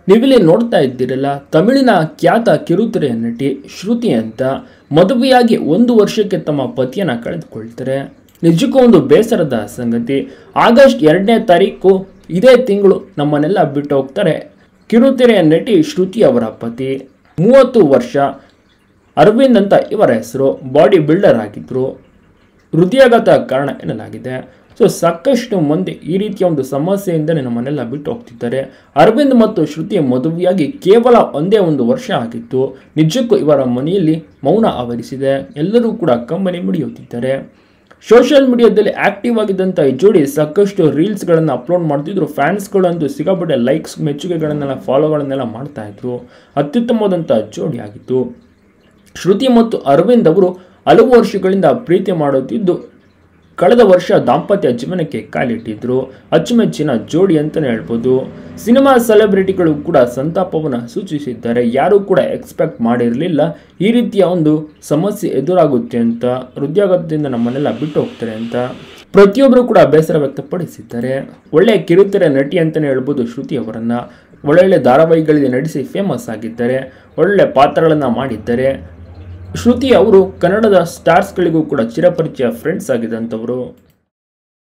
ನೀವಿಲ್ಲಿ ನೋಡ್ತಾ ಇದ್ದೀರಲ್ಲ ತಮಿಳಿನ ಖ್ಯಾತ ಕಿರುತೆರೆಯ ನಟಿ ಶ್ರುತಿ ಅಂತ ಮದುವೆಯಾಗಿ ಒಂದು ವರ್ಷಕ್ಕೆ ತಮ್ಮ ಪತಿಯನ್ನ ಕಳೆದುಕೊಳ್ತಾರೆ ನಿಜಕ್ಕೂ ಒಂದು ಬೇಸರದ ಸಂಗತಿ ಆಗಸ್ಟ್ ಎರಡನೇ ತಾರೀಕು ಇದೇ ತಿಂಗಳು ನಮ್ಮನ್ನೆಲ್ಲ ಬಿಟ್ಟು ಹೋಗ್ತಾರೆ ಕಿರುತೆರೆಯ ನಟಿ ಶ್ರುತಿ ಅವರ ಪತಿ ಮೂವತ್ತು ವರ್ಷ ಅರವಿಂದ್ ಅಂತ ಇವರ ಹೆಸರು ಬಾಡಿ ಬಿಲ್ಡರ್ ಆಗಿದ್ರು ಹೃದಯಾಘಾತ ಕಾರಣ ಎನ್ನಲಾಗಿದೆ ಸೊ ಸಾಕಷ್ಟು ಮಂದಿ ಈ ರೀತಿಯ ಒಂದು ಸಮಸ್ಯೆಯಿಂದಲೇ ನಮ್ಮನ್ನೆಲ್ಲ ಬಿಟ್ಟು ಹೋಗ್ತಿದ್ದಾರೆ ಅರವಿಂದ್ ಮತ್ತು ಶ್ರುತಿ ಮದುವೆಯಾಗಿ ಕೇವಲ ಒಂದೇ ಒಂದು ವರ್ಷ ಆಗಿತ್ತು ನಿಜಕ್ಕೂ ಇವರ ಮನೆಯಲ್ಲಿ ಮೌನ ಆವರಿಸಿದೆ ಎಲ್ಲರೂ ಕೂಡ ಕಂಬನಿ ಮುಡಿಯುತ್ತಿದ್ದಾರೆ ಸೋಷಿಯಲ್ ಮೀಡಿಯಾದಲ್ಲಿ ಆಕ್ಟಿವ್ ಆಗಿದ್ದಂಥ ಈ ಜೋಡಿ ಸಾಕಷ್ಟು ರೀಲ್ಸ್ಗಳನ್ನು ಅಪ್ಲೋಡ್ ಮಾಡ್ತಿದ್ರು ಫ್ಯಾನ್ಸ್ಗಳಂತೂ ಸಿಕ್ಕಾಪಟ್ಟೆ ಲೈಕ್ಸ್ ಮೆಚ್ಚುಗೆಗಳನ್ನೆಲ್ಲ ಫಾಲೋಗಳನ್ನೆಲ್ಲ ಮಾಡ್ತಾ ಇದ್ರು ಅತ್ಯುತ್ತಮವಾದಂಥ ಜೋಡಿ ಆಗಿತ್ತು ಶ್ರುತಿ ಮತ್ತು ಅರವಿಂದ್ ಅವರು ಹಲವು ವರ್ಷಗಳಿಂದ ಪ್ರೀತಿ ಮಾಡುತ್ತಿದ್ದು ಕಳೆದ ವರ್ಷ ದಾಂಪತ್ಯ ಜೀವನಕ್ಕೆ ಕಾಲಿಟ್ಟಿದ್ರು ಅಚ್ಚುಮೆಚ್ಚಿನ ಜೋಡಿ ಅಂತಲೇ ಹೇಳ್ಬೋದು ಸಿನಿಮಾ ಸೆಲೆಬ್ರಿಟಿಗಳು ಕೂಡ ಸಂತಾಪವನ್ನು ಸೂಚಿಸಿದ್ದಾರೆ ಯಾರೂ ಕೂಡ ಎಕ್ಸ್ಪೆಕ್ಟ್ ಮಾಡಿರಲಿಲ್ಲ ಈ ರೀತಿಯ ಒಂದು ಸಮಸ್ಯೆ ಎದುರಾಗುತ್ತೆ ಅಂತ ಹೃದಯಾಘಾತದಿಂದ ನಮ್ಮನ್ನೆಲ್ಲ ಬಿಟ್ಟು ಹೋಗ್ತಾರೆ ಅಂತ ಪ್ರತಿಯೊಬ್ಬರು ಕೂಡ ಬೇಸರ ವ್ಯಕ್ತಪಡಿಸಿದ್ದಾರೆ ಒಳ್ಳೆ ಕಿರುತೆರೆ ನಟಿ ಅಂತಲೇ ಹೇಳ್ಬೋದು ಶ್ರುತಿ ಅವರನ್ನ ಒಳ್ಳೊಳ್ಳೆ ಧಾರಾವಾಹಿಗಳಲ್ಲಿ ನಟಿಸಿ ಫೇಮಸ್ ಆಗಿದ್ದಾರೆ ಒಳ್ಳೆ ಪಾತ್ರಗಳನ್ನು ಮಾಡಿದ್ದಾರೆ ಶ್ರುತಿ ಅವರು ಕನ್ನಡದ ಸ್ಟಾರ್ಸ್ಗಳಿಗೂ ಕೂಡ ಚಿರಪರಿಚಯ ಫ್ರೆಂಡ್ಸ್ ಆಗಿದ್ದಂಥವರು